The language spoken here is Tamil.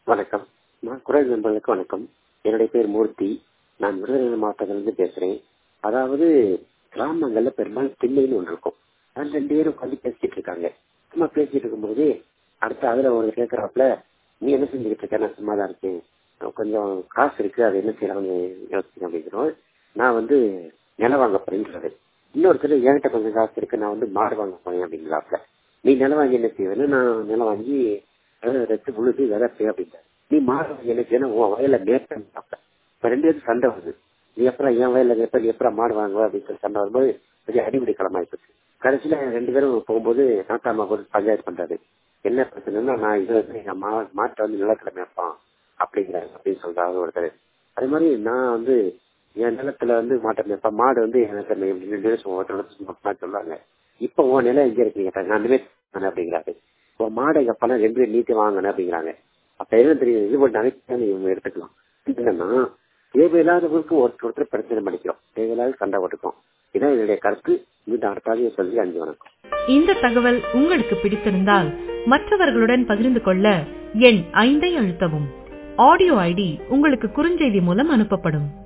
வணக்கம் நான் குரல் நண்பர்களுக்கு வணக்கம் என்னுடைய பேர் மூர்த்தி நான் விருதுநகர் மாவட்டத்திலிருந்து பேசுறேன் அதாவது கிராமங்கள்ல பெரும்பாலும் திண்ணைன்னு ஒன்று இருக்கும் அது ரெண்டு பேரும் உட்காந்து பேசிட்டு இருக்காங்க சும்மா பேசிட்டு இருக்கும்போது அடுத்து அதுல ஒரு கேட்கறாப்புல நீ என்ன செஞ்சுக்கிட்டு இருக்க நான் சும்மா தான் இருக்கேன் கொஞ்சம் காசு இருக்கு அது என்ன செய்யலாம்னு யோசிக்கிறேன் அப்படிங்கிறோம் நான் வந்து நிலம் வாங்க போறேன்றது இன்னொருத்தர் என்கிட்ட கொஞ்சம் காசு இருக்கு நான் வந்து மாடு வாங்க போறேன் அப்படிங்கிறாப்ல நீ நிலம் வாங்கி என்ன செய்வேன்னு நான் நிலம் வாங்கி ரத்து உழுது விதப்பே அப்படின்றார் நீ மாடு வாங்கி என்ன செய்யணும் உன் வயல மேற்பேன் இப்ப ரெண்டு பேரும் சண்டை வருது நீ எப்பறம் என் வயல மேற்ப நீ எப்பறம் மாடு வாங்குவ அப்படின்னு சொல்லி சண்டை வரும்போது பெரிய அடிப்படை களமாயிப்போச்சு கடைசியில ரெண்டு பேரும் போகும்போது நாட்டாமா போட்டு பஞ்சாயத்து பண்றாரு என்ன பிரச்சனைன்னா நான் இது வந்து எங்க மா மாட்டை வந்து நிலத்துல மேற்பான் அப்படிங்கிறாரு அப்படின்னு சொல்றாரு ஒருத்தர் அதே மாதிரி நான் வந்து என் நிலத்துல வந்து மாட்டை மேற்பா மாடு வந்து எனக்கு ரெண்டு பேரும் ஒருத்தர் சொல்றாங்க இப்ப உன் நிலம் எங்க இருக்கீங்க நான் நினைவு அப்படிங்கிறாரு உன் மாடு எங்க பணம் ரெண்டு பேரும் நீட்டி வாங்கினேன் அப்படிங்கிறாங்க அப்ப என்ன தெரியும் இது ஒரு நினைச்சு இவங்க எடுத்துக்கலாம் என்னன்னா தேவையில்லாதவருக்கு ஒருத்தர் ஒருத்தர் பிரச்சனை பண்ணிக்கிறோம் தேவையில்லாத சண்டை போட்டுக்கோம் இதான் என்னுடைய கருத்து இந்த அடுத்தாதைய சொல்லி அஞ்சு வணக்கம் இந்த தகவல் உங்களுக்கு பிடித்திருந்தால் மற்றவர்களுடன் பகிர்ந்து கொள்ள எண் ஐந்தை அழுத்தவும் ஆடியோ ஐடி உங்களுக்கு குறுஞ்செய்தி மூலம் அனுப்பப்படும்